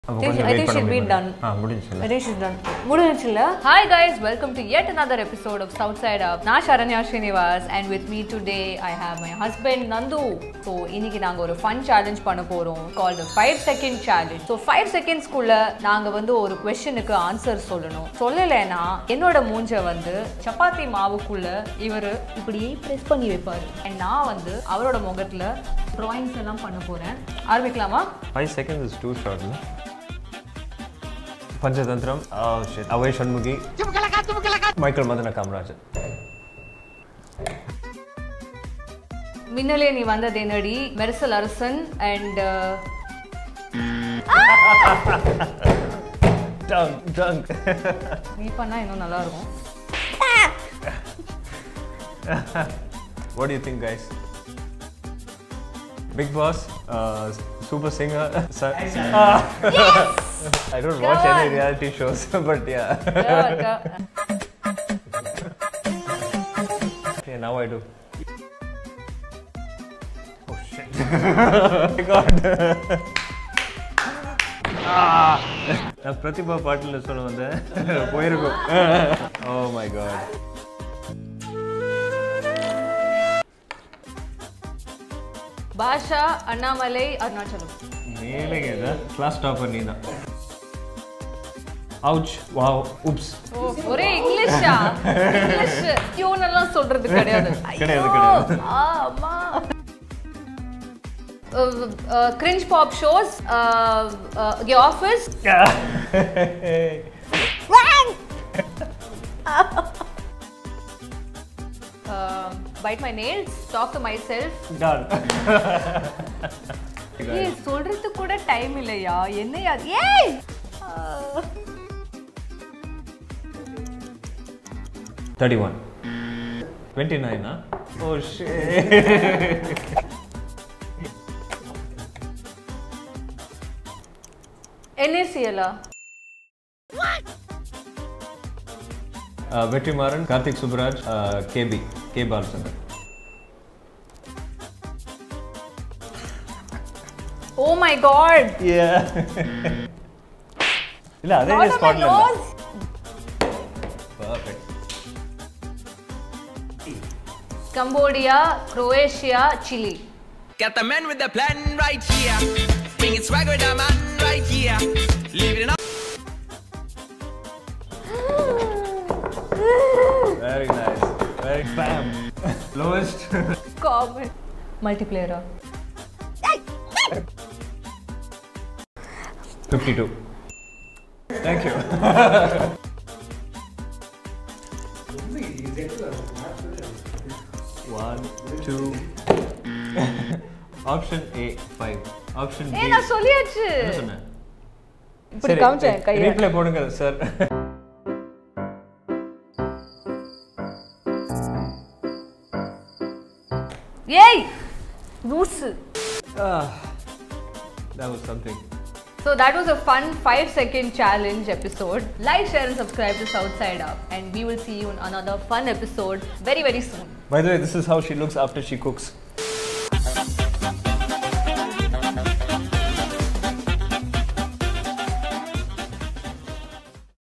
அப்போ think- கொஞ்சம் I wait think பண்ண she'll be முடியுமா? done. ஆ முடிஞ்சுல I think she's done. முடிஞ்சிச்சுல hi guys welcome to yet another episode of South Side Up நான் Saranya Srinivas and with me today I have my husband Nandu so இன்னைக்கு நாங்கள் ஒரு ஃபன் சேலஞ்ச் பண்ண போகிறோம் call the five second challenge so five செகண்ட்ஸ்க்குள்ள நாங்கள் வந்து ஒரு கொஸ்டினுக்கு ஆன்சர் சொல்லணும் சொல்லலைன்னா என்னோட மூஞ்ச வந்து சப்பாத்தி மாவுக்குள்ள இவர் இப்படி ப்ரெஸ் பண்ணி வைப்பாரு and நான் வந்து அவரோட முகத்தில் ட்ராயிங்ஸ் எல்லாம் பண்ண போகிறேன் ஆரம்பிக்கலாமா ஃபைவ் செகண்ட்ஸ் இஸ் டூ ஷார்ட்ல பஞ்சதந்திரம் அவை சண்முகி மைக்கேல் மதன காமராஜன் மின்னலே நீ வந்தது என்னடி மெர்சல் அரசன் அண்ட் டங் டங் நீ பண்ணா இன்னும் நல்லா இருக்கும் What do you think, guys? Big Boss, uh, Super Singer. Sir, Ah. I don't watch any on. reality shows, but yeah. yeah, now I do. Oh shit! my God. Ah. நான் பிரதிபா பாட்டில் சொல்ல வந்தேன் போயிருக்கும் oh my god Baasha Annamalai Arunachalam மேலேங்க class topper நீ தான் ouch wow உப்ஸ் ஓ, ஒரே இங்கிலீஷா English tune எல்லாம் சொல்றது கிடையாது கிடையாது, ஐயோ, கிடையாது. ஆ, அம்மா cringe pop shows the office bite my nails talk to my self டான் ஏய் சொல்றதுக்கு கூட டைம் இல்லையா என்னையா ஏய் தேர்ட்டி ஒன் டுவெண்ட்டி நைனா ஓ ஷே என்எஸ்சிஎலா Vetrimaaran Karthik Subbaraj KB K Balachander oh my god இல்ல அதே ஸ்பாட்ல இல்ல perfect Cambodia Croatia Chile Got the man with the plan right here. Bringing swag with the man right here. Living it up. Very nice very பேம் lowest common மல்டிப்ளேயரா fifty two thank you one two option A five option A நான் சொல்லியாச்சு என்ன சொன்னேன் இப்படி காமிச்சேன் கையை replay போடுங்க சார் ஏய் லூசு that was something So that was a fun 5 second challenge episode. Like, share and subscribe to Southside Up and we will see you in another fun episode very very soon. by the way this is how she looks after she cooks